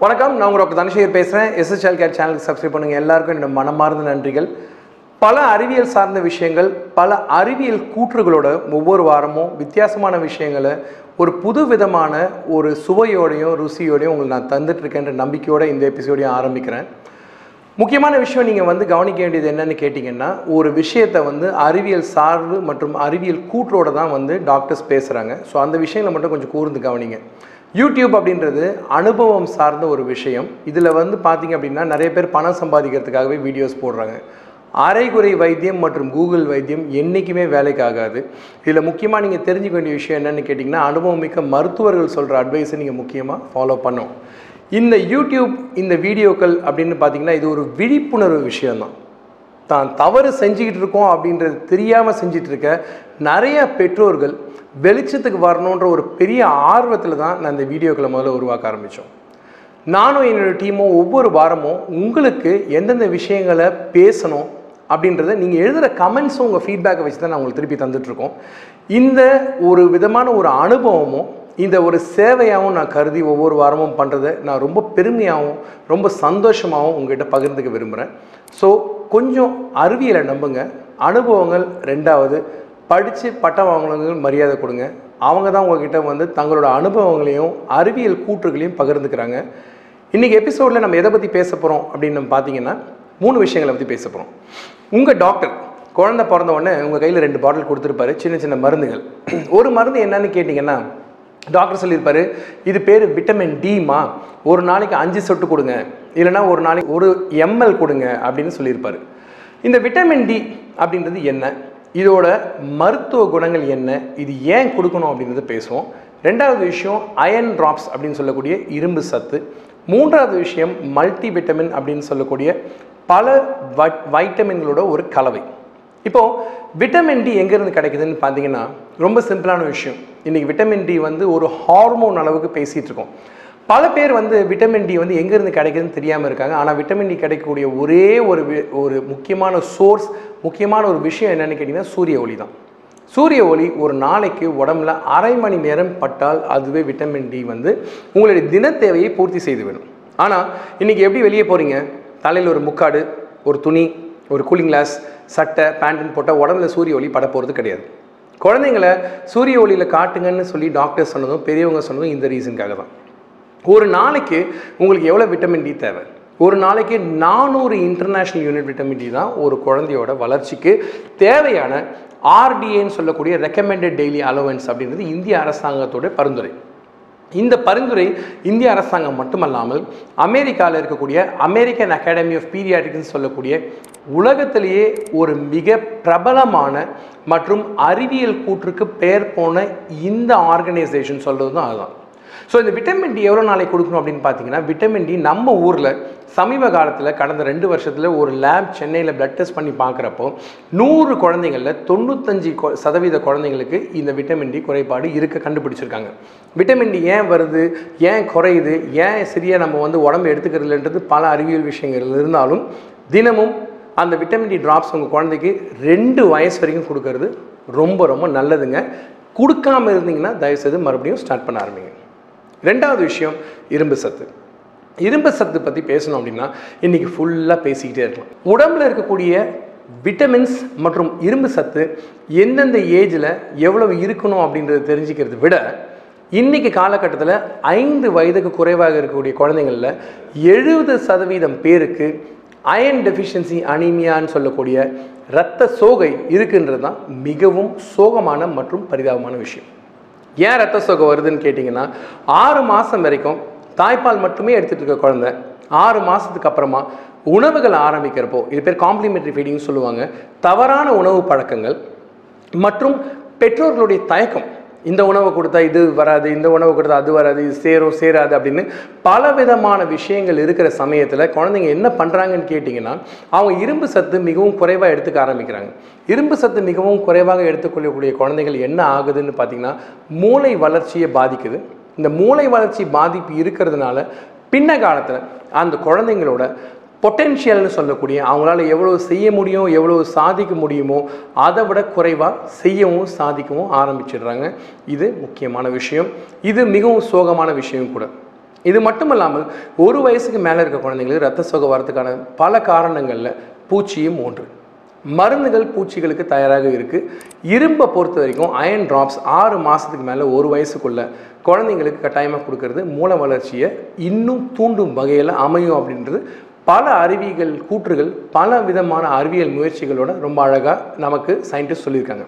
வணக்கம் நான் உங்கள் டாக்டர் தனசேகர் பேசுகிறேன் எஸ்எஸ்எல் கேர் சேனலுக்கு சப்ஸ்கிரைப் பண்ணுங்கள் எல்லாருக்கும் என்னோட மனமார்ந்த நன்றிகள் பல அறிவியல் சார்ந்த விஷயங்கள் பல அறிவியல் கூற்றுகளோட ஒவ்வொரு வாரமும் வித்தியாசமான விஷயங்களை ஒரு புது விதமான ஒரு சுவையோடையும் ருசியோடையும் உங்களுக்கு நான் தந்துட்டு இருக்கேன்ற நம்பிக்கையோட இந்த எபிசோடையும் ஆரம்பிக்கிறேன் முக்கியமான விஷயம் நீங்கள் வந்து கவனிக்க வேண்டியது என்னன்னு கேட்டிங்கன்னா ஒரு விஷயத்தை வந்து அறிவியல் சார்பு மற்றும் அறிவியல் கூற்றோட தான் வந்து டாக்டர்ஸ் பேசுகிறாங்க ஸோ அந்த விஷயங்களை மட்டும் கொஞ்சம் கூர்ந்து கவனிங்க யூடியூப் அப்படின்றது அனுபவம் சார்ந்த ஒரு விஷயம் இதில் வந்து பார்த்தீங்க அப்படின்னா நிறைய பேர் பணம் சம்பாதிக்கிறதுக்காகவே வீடியோஸ் போடுறாங்க அரைகுறை வைத்தியம் மற்றும் கூகுள் வைத்தியம் என்றைக்குமே வேலைக்கு ஆகாது இதில் முக்கியமாக நீங்கள் தெரிஞ்சுக்க வேண்டிய விஷயம் என்னென்னு கேட்டிங்கன்னா அனுபவமிக்க மருத்துவர்கள் சொல்கிற அட்வைஸை நீங்கள் முக்கியமாக ஃபாலோ பண்ணணும் இந்த யூடியூப் இந்த வீடியோக்கள் அப்படின்னு பார்த்தீங்கன்னா இது ஒரு விழிப்புணர்வு விஷயம்தான் தான் தவறு செஞ்சுக்கிட்டு இருக்கோம் அப்படின்றது தெரியாமல் செஞ்சுட்டு இருக்க நிறைய பெற்றோர்கள் வெளிச்சத்துக்கு வரணுன்ற ஒரு பெரிய ஆர்வத்தில் தான் நான் இந்த வீடியோக்களை முதல்ல உருவாக்க ஆரம்பித்தோம் நானும் என்னோடய டீமும் ஒவ்வொரு வாரமும் உங்களுக்கு எந்தெந்த விஷயங்களை பேசணும் அப்படின்றத நீங்கள் எழுதுகிற கமெண்ட்ஸும் உங்கள் ஃபீட்பேக்கை வச்சு தான் நான் உங்களுக்கு திருப்பி தந்துட்டுருக்கோம் இந்த ஒரு விதமான ஒரு அனுபவமும் இந்த ஒரு சேவையாகவும் நான் கருதி ஒவ்வொரு வாரமும் பண்ணுறதை நான் ரொம்ப பெருமையாகவும் ரொம்ப சந்தோஷமாகவும் உங்ககிட்ட பகிர்ந்துக்க விரும்புகிறேன் ஸோ கொஞ்சம் அறிவியலை நம்புங்க அனுபவங்கள் ரெண்டாவது படித்து பட்டம் வாங்கினவங்க மரியாதை கொடுங்க அவங்க தான் உங்ககிட்ட வந்து தங்களோட அனுபவங்களையும் அறிவியல் கூற்றுகளையும் பகிர்ந்துக்கிறாங்க இன்றைக்கி எபிசோடில் நம்ம எதை பற்றி பேச போகிறோம் அப்படின்னு நம்ம பார்த்தீங்கன்னா மூணு விஷயங்களை பற்றி பேச போகிறோம் உங்கள் டாக்டர் குழந்தை பிறந்த உடனே உங்கள் கையில் ரெண்டு பாட்டில் கொடுத்துருப்பாரு சின்ன சின்ன மருந்துகள் ஒரு மருந்து என்னன்னு கேட்டிங்கன்னா டாக்டர் சொல்லியிருப்பாரு இது பேர் விட்டமின் டிமா ஒரு நாளைக்கு அஞ்சு சொட்டு கொடுங்க இல்லைனா ஒரு நாளைக்கு ஒரு எம்எல் கொடுங்க அப்படின்னு சொல்லியிருப்பாரு இந்த விட்டமின் டி அப்படின்றது என்ன இதோட மருத்துவ குணங்கள் என்ன இது ஏன் கொடுக்கணும் அப்படின்றத பேசுவோம் ரெண்டாவது விஷயம் அயன் ட்ராப்ஸ் அப்படின்னு சொல்லக்கூடிய இரும்பு சத்து மூன்றாவது விஷயம் மல்டி விட்டமின் அப்படின்னு சொல்லக்கூடிய பல வை- வைட்டமின்களோட ஒரு கலவை இப்போது விட்டமின் டி எங்கேருந்து கிடைக்குதுன்னு பார்த்தீங்கன்னா ரொம்ப சிம்பிளான விஷயம் இன்றைக்கி விட்டமின் டி வந்து ஒரு ஹார்மோன் அளவுக்கு பேசிகிட்டு இருக்கோம் பல பேர் வந்து விட்டமின் டி வந்து எங்கேருந்து கிடைக்குதுன்னு தெரியாமல் இருக்காங்க ஆனால் விட்டமின் டி கிடைக்கக்கூடிய ஒரே ஒரு வி- ஒரு முக்கியமான சோர்ஸ் முக்கியமான ஒரு விஷயம் என்னன்னு கேட்டிங்கன்னா சூரிய ஒளி தான் சூரிய ஒளி ஒரு நாளைக்கு உடம்புல அரை மணி நேரம் பட்டால் அதுவே விட்டமின் டி வந்து உங்களுடைய தின தேவையை பூர்த்தி செய்து விடும் ஆனால் இன்றைக்கி எப்படி வெளியே போகிறீங்க தலையில் ஒரு முக்காடு ஒரு துணி ஒரு கூலிங் கிளாஸ் சட்டை பேண்ட்டுன்னு போட்டால் உடம்புல சூரிய ஒளி பட போகிறது கிடையாது குழந்தைங்கள சூரிய ஒளியில் காட்டுங்கன்னு சொல்லி டாக்டர் சொன்னதும் பெரியவங்க சொன்னதும் இந்த ரீசனுக்காக தான் ஒரு நாளைக்கு உங்களுக்கு எவ்வளோ விட்டமின் டி தேவை ஒரு நாளைக்கு நானூறு இன்டர்நேஷ்னல் யூனிட் விட்டமின் டி தான் ஒரு குழந்தையோட வளர்ச்சிக்கு தேவையான ஆர்டிஏன்னு சொல்லக்கூடிய ரெக்கமெண்டட் டெய்லி அலவன்ஸ் அப்படின்றது இந்திய அரசாங்கத்தோட பரிந்துரை இந்த பரிந்துரை இந்திய அரசாங்கம் மட்டுமல்லாமல் அமெரிக்காவில் இருக்கக்கூடிய அமெரிக்கன் அகாடமி ஆஃப் பீரியாட்ரிக்ஸ் சொல்லக்கூடிய உலகத்திலேயே ஒரு மிக பிரபலமான மற்றும் அறிவியல் கூற்றுக்கு பெயர் போன இந்த ஆர்கனைசேஷன் சொல்கிறது தான் அதுதான் ஸோ இந்த விட்டமின் டி எவ்வளோ நாளைக்கு கொடுக்கணும் அப்படின்னு பார்த்தீங்கன்னா விட்டமின் டி நம்ம ஊரில் சமீப காலத்தில் கடந்த ரெண்டு வருஷத்தில் ஒரு லேப் சென்னையில் பிளட் டெஸ்ட் பண்ணி பார்க்குறப்போ நூறு குழந்தைங்களில் தொண்ணூத்தஞ்சு கொ- சதவீத குழந்தைங்களுக்கு இந்த விட்டமின் டி குறைபாடு இருக்க கண்டுபிடிச்சிருக்காங்க விட்டமின் டி ஏன் வருது ஏன் குறையுது ஏன் சரியாக நம்ம வந்து உடம்பு எடுத்துக்கிறதுன்றது பல அறிவியல் விஷயங்கள் இருந்தாலும் தினமும் அந்த விட்டமின் டி ட்ராப்ஸ் உங்கள் குழந்தைக்கு ரெண்டு வயசு வரைக்கும் கொடுக்கறது ரொம்ப ரொம்ப நல்லதுங்க கொடுக்காம இருந்தீங்கன்னா தயவுசெய்து மறுபடியும் ஸ்டார்ட் பண்ண ஆரம்பிங்க ரெண்டாவது விஷயம் இரும்பு சத்து இரும்பு சத்து பற்றி பேசணும் அப்படின்னா இன்றைக்கி ஃபுல்லாக பேசிக்கிட்டே இருக்கலாம் உடம்புல இருக்கக்கூடிய விட்டமின்ஸ் மற்றும் இரும்பு சத்து எந்தெந்த ஏஜில் எவ்வளவு இருக்கணும் அப்படின்றத தெரிஞ்சுக்கிறத விட இன்னைக்கு காலகட்டத்தில் ஐந்து வயதுக்கு குறைவாக இருக்கக்கூடிய குழந்தைங்களில் எழுபது சதவீதம் பேருக்கு அயன் டெஃபிஷியன்சி அனீமியான்னு சொல்லக்கூடிய இரத்த சோகை இருக்குன்றது தான் மிகவும் சோகமான மற்றும் பரிதாபமான விஷயம் ஏன் ரத்த சோகை வருதுன்னு கேட்டிங்கன்னா ஆறு மாதம் வரைக்கும் தாய்ப்பால் மட்டுமே எடுத்துகிட்டு இருக்க குழந்தை ஆறு மாதத்துக்கு அப்புறமா உணவுகள் ஆரம்பிக்கிறப்போ இது பேர் காம்ப்ளிமெண்ட்ரி ஃபீடிங்னு சொல்லுவாங்க தவறான உணவு பழக்கங்கள் மற்றும் பெற்றோர்களுடைய தயக்கம் இந்த உணவை கொடுத்தா இது வராது இந்த உணவை கொடுத்தா அது வராது இது சேரும் சேராது அப்படின்னு பல விதமான விஷயங்கள் இருக்கிற சமயத்தில் குழந்தைங்க என்ன பண்ணுறாங்கன்னு கேட்டிங்கன்னா அவங்க இரும்பு சத்து மிகவும் குறைவாக எடுத்துக்க ஆரம்பிக்கிறாங்க இரும்பு சத்து மிகவும் குறைவாக எடுத்துக்கொள்ளக்கூடிய குழந்தைகள் என்ன ஆகுதுன்னு பார்த்தீங்கன்னா மூளை வளர்ச்சியை பாதிக்குது இந்த மூளை வளர்ச்சி பாதிப்பு இருக்கிறதுனால பின்ன காலத்தில் அந்த குழந்தைங்களோட பொட்டென்ஷியல்னு சொல்லக்கூடிய அவங்களால எவ்வளவு செய்ய முடியும் எவ்வளவு சாதிக்க முடியுமோ அதை விட குறைவாக செய்யவும் சாதிக்கவும் ஆரம்பிச்சிடுறாங்க இது முக்கியமான விஷயம் இது மிகவும் சோகமான விஷயம் கூட இது மட்டும் இல்லாமல் ஒரு வயசுக்கு மேலே இருக்க குழந்தைங்களுக்கு ரத்த சோகை வரதுக்கான பல காரணங்களில் பூச்சியும் ஒன்று மருந்துகள் பூச்சிகளுக்கு தயாராக இருக்குது இரும்பை பொறுத்த வரைக்கும் அயன் ட்ராப்ஸ் ஆறு மாதத்துக்கு மேலே ஒரு வயசுக்குள்ள குழந்தைங்களுக்கு கட்டாயமாக கொடுக்கறது மூல வளர்ச்சியை இன்னும் தூண்டும் வகையில் அமையும் அப்படின்றது பல அறிவியல் கூற்றுகள் பல விதமான அறிவியல் முயற்சிகளோட ரொம்ப அழகாக நமக்கு சயின்டிஸ்ட் சொல்லியிருக்காங்க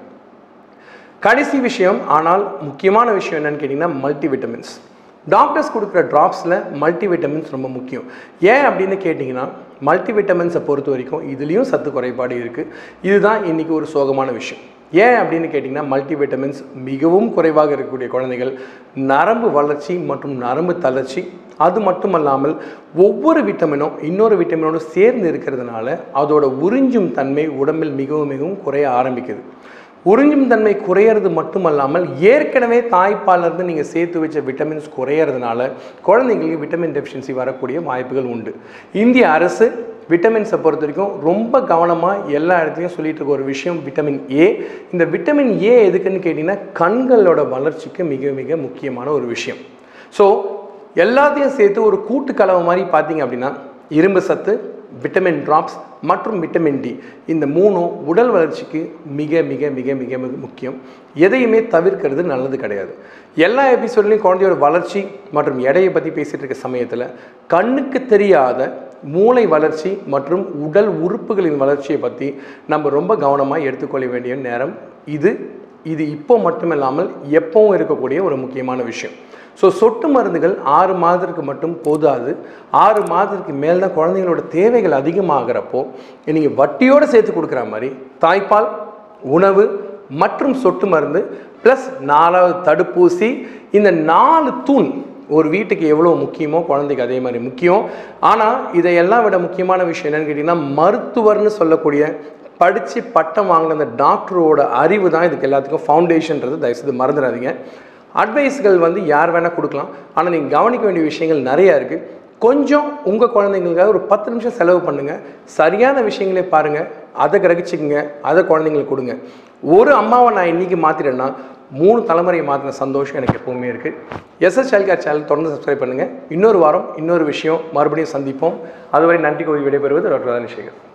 கடைசி விஷயம் ஆனால் முக்கியமான விஷயம் என்னன்னு கேட்டிங்கன்னா மல்டி விட்டமின்ஸ் டாக்டர்ஸ் கொடுக்குற ட்ராப்ஸில் மல்டி விட்டமின்ஸ் ரொம்ப முக்கியம் ஏன் அப்படின்னு கேட்டிங்கன்னா மல்டி விட்டமின்ஸை பொறுத்த வரைக்கும் இதுலேயும் சத்து குறைபாடு இருக்குது இதுதான் இன்றைக்கி ஒரு சோகமான விஷயம் ஏன் அப்படின்னு கேட்டிங்கன்னா மல்டி விட்டமின்ஸ் மிகவும் குறைவாக இருக்கக்கூடிய குழந்தைகள் நரம்பு வளர்ச்சி மற்றும் நரம்பு தளர்ச்சி அது மட்டுமல்லாமல் ஒவ்வொரு விட்டமினும் இன்னொரு விட்டமினோடு சேர்ந்து இருக்கிறதுனால அதோட உறிஞ்சும் தன்மை உடம்பில் மிகவும் மிகவும் குறைய ஆரம்பிக்குது உறிஞ்சும் தன்மை குறையிறது மட்டுமல்லாமல் ஏற்கனவே தாய்ப்பாலிருந்து நீங்கள் சேர்த்து வச்ச விட்டமின்ஸ் குறையிறதுனால குழந்தைங்களுக்கு விட்டமின் டெஃபிஷியன்சி வரக்கூடிய வாய்ப்புகள் உண்டு இந்திய அரசு விட்டமின்ஸை பொறுத்த வரைக்கும் ரொம்ப கவனமாக எல்லா இடத்துலையும் சொல்லிட்டு இருக்க ஒரு விஷயம் விட்டமின் ஏ இந்த விட்டமின் ஏ எதுக்குன்னு கேட்டிங்கன்னா கண்களோட வளர்ச்சிக்கு மிக மிக முக்கியமான ஒரு விஷயம் ஸோ எல்லாத்தையும் சேர்த்து ஒரு கூட்டு கலவை மாதிரி பார்த்தீங்க அப்படின்னா இரும்பு சத்து விட்டமின் ட்ராப்ஸ் மற்றும் விட்டமின் டி இந்த மூணும் உடல் வளர்ச்சிக்கு மிக மிக மிக மிக மிக முக்கியம் எதையுமே தவிர்க்கிறது நல்லது கிடையாது எல்லா எபிசோட்லையும் குழந்தையோட வளர்ச்சி மற்றும் எடையை பற்றி பேசிகிட்டு இருக்க சமயத்தில் கண்ணுக்கு தெரியாத மூளை வளர்ச்சி மற்றும் உடல் உறுப்புகளின் வளர்ச்சியை பற்றி நம்ம ரொம்ப கவனமாக எடுத்துக்கொள்ள வேண்டிய நேரம் இது இது இப்போ மட்டுமில்லாமல் எப்பவும் இருக்கக்கூடிய ஒரு முக்கியமான விஷயம் ஸோ சொட்டு மருந்துகள் ஆறு மாதத்திற்கு மட்டும் போதாது ஆறு மாதத்துக்கு மேல் தான் குழந்தைங்களோட தேவைகள் அதிகமாகிறப்போ நீங்கள் வட்டியோடு சேர்த்து கொடுக்குற மாதிரி தாய்ப்பால் உணவு மற்றும் சொட்டு மருந்து ப்ளஸ் நாலாவது தடுப்பூசி இந்த நாலு தூண் ஒரு வீட்டுக்கு எவ்வளோ முக்கியமோ குழந்தைக்கு அதே மாதிரி முக்கியம் ஆனால் இதையெல்லாம் விட முக்கியமான விஷயம் என்னன்னு கேட்டிங்கன்னா மருத்துவர்னு சொல்லக்கூடிய படித்து பட்டம் வாங்கின அந்த டாக்டரோட அறிவு தான் இதுக்கு எல்லாத்துக்கும் ஃபவுண்டேஷன்றது தயவுசெய்து மறந்துடாதீங்க அட்வைஸ்கள் வந்து யார் வேணால் கொடுக்கலாம் ஆனால் நீங்கள் கவனிக்க வேண்டிய விஷயங்கள் நிறையா இருக்குது கொஞ்சம் உங்கள் குழந்தைங்களுக்காக ஒரு பத்து நிமிஷம் செலவு பண்ணுங்கள் சரியான விஷயங்களே பாருங்கள் அதை கிரகிச்சிக்கங்க அதை குழந்தைங்களுக்கு கொடுங்க ஒரு அம்மாவை நான் இன்றைக்கி மாற்றிட்டேன்னா மூணு தலைமுறையை மாற்றின சந்தோஷம் எனக்கு எப்பவுமே இருக்குது எஸ்எஸ் சைல்ட் கேர் சேனல் தொடர்ந்து சப்ஸ்கிரைப் பண்ணுங்கள் இன்னொரு வாரம் இன்னொரு விஷயம் மறுபடியும் சந்திப்போம் அதுவரை நன்றி கோரி விடைபெறுவது டாக்டர் ராதானிஷேகர்